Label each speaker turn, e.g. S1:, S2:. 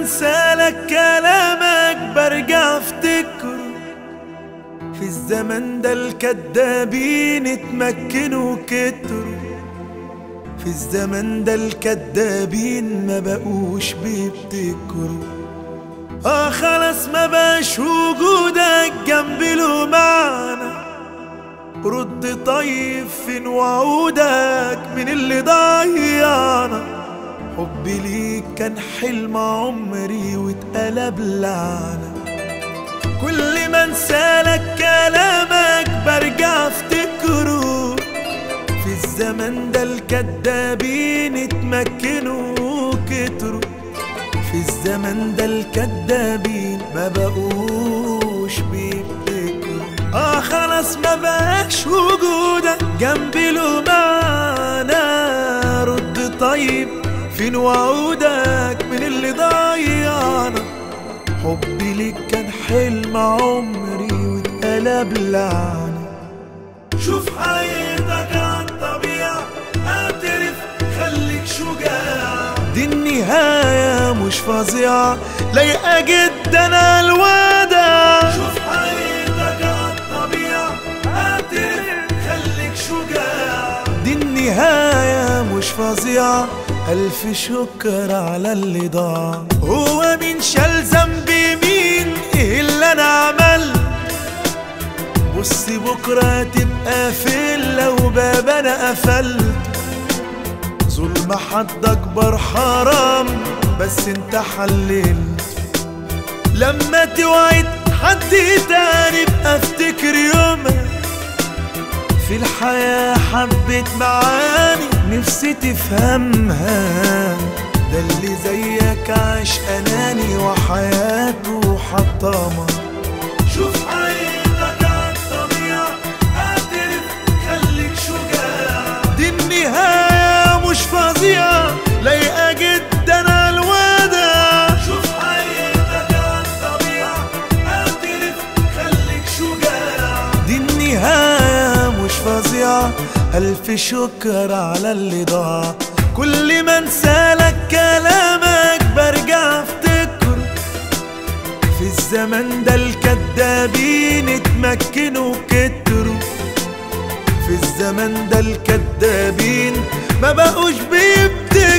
S1: انسالك كلامك برجع افتكره في الزمن ده الكدابين اتمكنوا كتروا في الزمن ده الكدابين ما بقوش بيبتكروا اه خلاص ما بقاش وجودك جنب له معنى رد طيب فين وعودك من اللي ضيعنا حبي ليك كان حلم عمري واتقلب لعنة كل ما انسالك كلامك برجع افتكره في الزمن ده الكدابين اتمكنوا كتروا في الزمن ده الكدابين ما بقوش بيفتكروا اه خلاص ما بقاش وجودك جنبي له معنى رد طيب فين وعودك من اللي ضيعنا حبي ليك كان حلم عمري واتقلب لعنة شوف حياتك عالطبيعة اعترف خليك شجاع دي النهاية مش فظيعة لايقة جدا على الوداع شوف حياتك عالطبيعة اعترف خليك شجاع دي النهاية مش فظيعة ألف شكر على اللي ضاع هو مين شال ذنبي مين ايه اللي انا عملت بص بكرة تبقى فين لو باب انا قفلت ظلم حد اكبر حرام بس انت حللت لما توعد حد تاني بقى افتكر يومها في الحياة حبة معاني نفسي تفهمها ده اللي زيك عاش أناني وحياته حطامة شوف حياتك عالطبيعة اعترف خليك شجاع دي النهاية مش فظيعة لايقة جدا على الوداع شوف حياتك عالطبيعة اعترف خليك شجاع دي النهاية مش فظيعة ألف شكر على اللي ضاع كل ما انسالك كلامك برجع افتكر في الزمن ده الكدابين اتمكنوا كتروا في الزمن ده الكدابين ما بقوش بيبتكروا